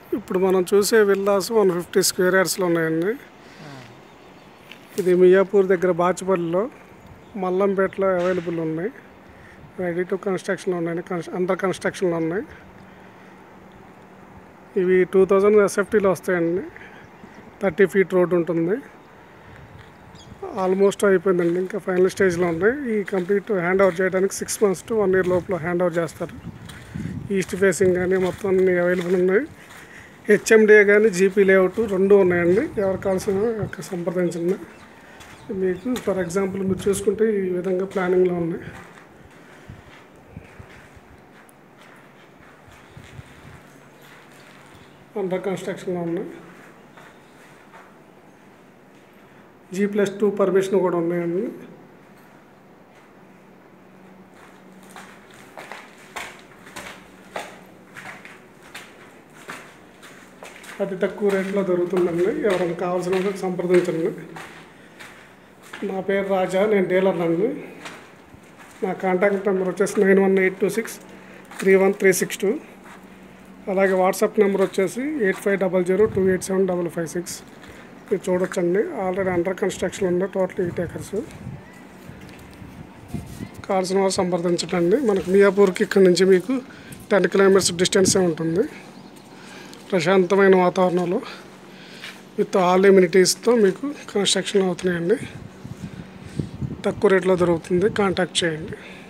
ఇప్పుడు మనం చూసే విల్లాస్ వన్ ఫిఫ్టీ స్క్వేర్ యార్డ్స్లో ఉన్నాయండి ఇది మియాపూర్ దగ్గర బాచుపల్లిలో మల్లంపేటలో అవైలబుల్ ఉన్నాయి రెడీ టు కన్స్ట్రక్షన్ ఉన్నాయి కన్స్- అండర్ కన్స్ట్రక్షన్లో ఉన్నాయి ఇవి టూ థౌజండ్ ఎస్ఎఫ్టీలో వస్తాయండి థర్టీ ఫీట్ రోడ్ ఉంటుంది ఆల్మోస్ట్ అయిపోయిందండి ఇంకా ఫైనల్ స్టేజ్లో ఉన్నాయి ఈ కంప్లీట్ హ్యాండ్ ఓవర్ చేయడానికి six months to one year లోపల హ్యాండ్ ఓవర్ చేస్తారు ఈస్ట్ ఫేసింగ్ కానీ మొత్తం అన్ని అవైలబుల్ ఉన్నాయి హెచ్ఎండిఏ కానీ జీపీ లేఅవుట్ రెండు ఉన్నాయండి ఎవరు కావాల్సిన యొక్క సంప్రదించండి మీకు ఫర్ ఎగ్జాంపుల్ మీరు చూసుకుంటే ఈ విధంగా ప్లానింగ్లో ఉన్నాయి అండర్ కన్స్ట్రక్షన్లో ఉన్నాయి జీ ప్లస్ టూ పర్మిషన్ కూడా ఉన్నాయండి అతి తక్కువ రేట్లో దొరుకుతుందండి ఎవరైనా కావాల్సిన వాళ్ళకి సంప్రదించండి నా పేరు రాజా నేను డీలర్ అండి నా కాంటాక్ట్ నెంబర్ వచ్చేసి nine one eight two six three one three six two అలాగే వాట్సాప్ నెంబర్ వచ్చేసి eight five double zero two eight seven double five six మీరు చూడొచ్చండి ఆల్రెడీ అండర్ కన్స్ట్రక్షన్ ఉంది టోటల్ ఎయిట్ ఏకర్స్ కావాల్సిన వారు సంప్రదించండి మనకు మియాపూర్కి ఇక్కడ నుంచి మీకు టెన్ కిలోమీటర్స్ డిస్టెన్సే ఉంటుంది ప్రశాంతమైన వాతావరణంలో విత్ ఆల్ ఎమ్యూనిటీస్తో మీకు కన్స్ట్రక్షన్ అవుతున్నాయండి తక్కువ రేట్లో దొరుకుతుంది కాంటాక్ట్ చేయండి